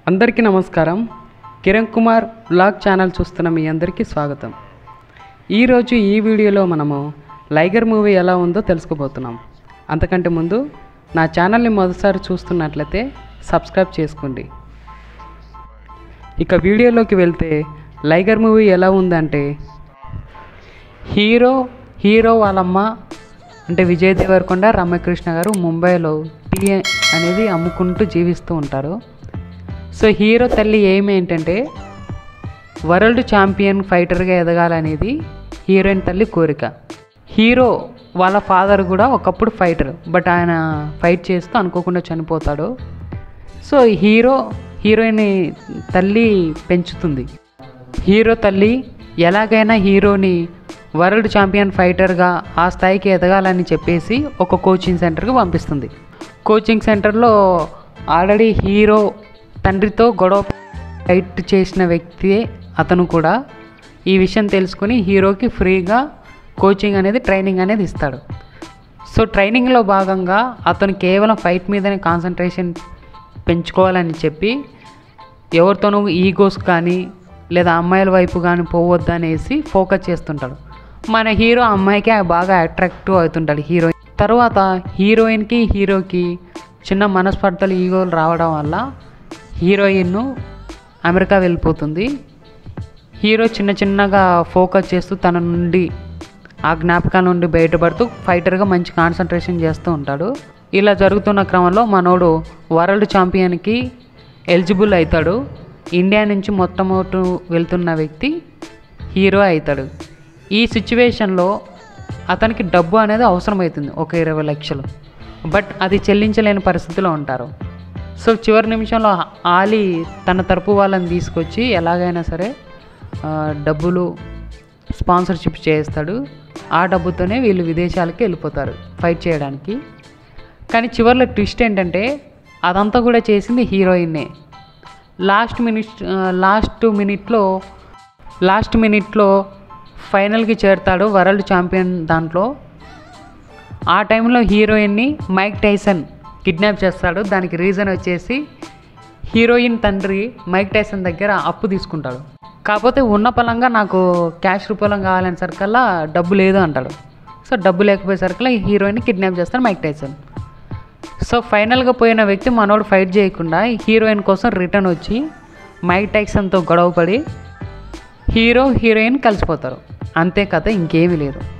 అందరికీ నమస్కారం Kiran Kumar blog channel చూస్తున్న మీ అందరికీ స్వాగతం ఈరోజు ఈ వీడియోలో మనము లైగర్ మూవీ ఎలా ఉందో తెలుసుకోబోతున్నాం అంతకంటే ముందు నా ఛానల్ని మొదటిసారి చూస్తున్నట్లయితే సబ్స్క్రైబ్ చేసుకోండి ఇక వీడియోలోకి వెళ్తే లైగర్ మూవీ ఎలా ఉందంటే హీరో హీరో వాళ్ళమ్మ అంటే విజయ్ దేవరకొండ రమ్యకృష్ణ గారు ముంబైలో టీ అనేది అమ్ముకుంటూ జీవిస్తూ ఉంటారు సో హీరో తల్లి ఎయిమ్ ఏంటంటే వరల్డ్ ఛాంపియన్ ఫైటర్గా ఎదగాలనేది హీరోయిన్ తల్లి కోరిక హీరో వాళ్ళ ఫాదర్ కూడా ఒకప్పుడు ఫైటర్ బట్ ఆయన ఫైట్ చేస్తూ అనుకోకుండా చనిపోతాడు సో హీరో హీరోయిన్ తల్లి పెంచుతుంది హీరో తల్లి ఎలాగైనా హీరోని వరల్డ్ ఛాంపియన్ ఫైటర్గా ఆ స్థాయికి ఎదగాలని చెప్పేసి ఒక కోచింగ్ సెంటర్కి పంపిస్తుంది కోచింగ్ సెంటర్లో ఆల్రెడీ హీరో తండ్రితో గొడవ ఫైట్ చేసిన వ్యక్తియే అతను కూడా ఈ విషయం తెలుసుకుని హీరోకి ఫ్రీగా కోచింగ్ అనేది ట్రైనింగ్ అనేది ఇస్తాడు సో ట్రైనింగ్లో భాగంగా అతను కేవలం ఫైట్ మీదనే కాన్సన్ట్రేషన్ పెంచుకోవాలని చెప్పి ఎవరితోనూ ఈగోస్ కానీ లేదా అమ్మాయిల వైపు కానీ పోవద్దు అనేసి ఫోకస్ చేస్తుంటాడు మన హీరో అమ్మాయికి బాగా అట్రాక్టివ్ అవుతుంటాడు హీరోయిన్ తర్వాత హీరోయిన్కి హీరోకి చిన్న మనస్పర్ధలు ఈగోలు రావడం వల్ల హీరోయిన్ అమెరికా వెళ్ళిపోతుంది హీరో చిన్న చిన్నగా ఫోకస్ చేస్తూ తన నుండి ఆ జ్ఞాపకాల నుండి బయటపడుతూ ఫైటర్గా మంచి కాన్సన్ట్రేషన్ చేస్తూ ఉంటాడు ఇలా జరుగుతున్న క్రమంలో మనోడు వరల్డ్ ఛాంపియన్కి ఎలిజిబుల్ అవుతాడు ఇండియా నుంచి మొట్టమొదటి వెళ్తున్న వ్యక్తి హీరో అవుతాడు ఈ సిచ్యువేషన్లో అతనికి డబ్బు అనేది అవసరమవుతుంది ఒక ఇరవై లక్షలు బట్ అది చెల్లించలేని పరిస్థితిలో ఉంటారు సో చివరి నిమిషంలో ఆలీ తన తరపు వాళ్ళని తీసుకొచ్చి ఎలాగైనా సరే ఆ, డబ్బులు స్పాన్సర్షిప్ చేస్తాడు ఆ డబ్బుతోనే వీళ్ళు విదేశాలకి వెళ్ళిపోతారు ఫైట్ చేయడానికి కానీ చివరిలో ట్విస్ట్ ఏంటంటే అదంతా కూడా చేసింది హీరోయిన్నే లాస్ట్ మినిట్ లాస్ట్ మినిట్లో లాస్ట్ మినిట్లో ఫైనల్కి చేరుతాడు వరల్డ్ ఛాంపియన్ దాంట్లో ఆ టైంలో హీరోయిన్ని మైక్ టైసన్ కిడ్నాప్ చేస్తాడు దానికి రీజన్ వచ్చేసి హీరోయిన్ తండ్రి మైక్ టైసన్ దగ్గర అప్పు తీసుకుంటాడు కాకపోతే ఉన్న పలంగా నాకు క్యాష్ రూపంలో కావాలని సరికల్లా డబ్బు లేదు అంటాడు సో డబ్బు లేకపోయేసరికల్లా ఈ హీరోయిన్ కిడ్నాప్ చేస్తాడు మైక్ టైసన్ సో ఫైనల్గా పోయిన వ్యక్తి మనోడు ఫైట్ చేయకుండా హీరోయిన్ కోసం రిటర్న్ వచ్చి మైక్ టైసన్తో గొడవపడి హీరో హీరోయిన్ కలిసిపోతారు అంతే కథ ఇంకేమీ లేదు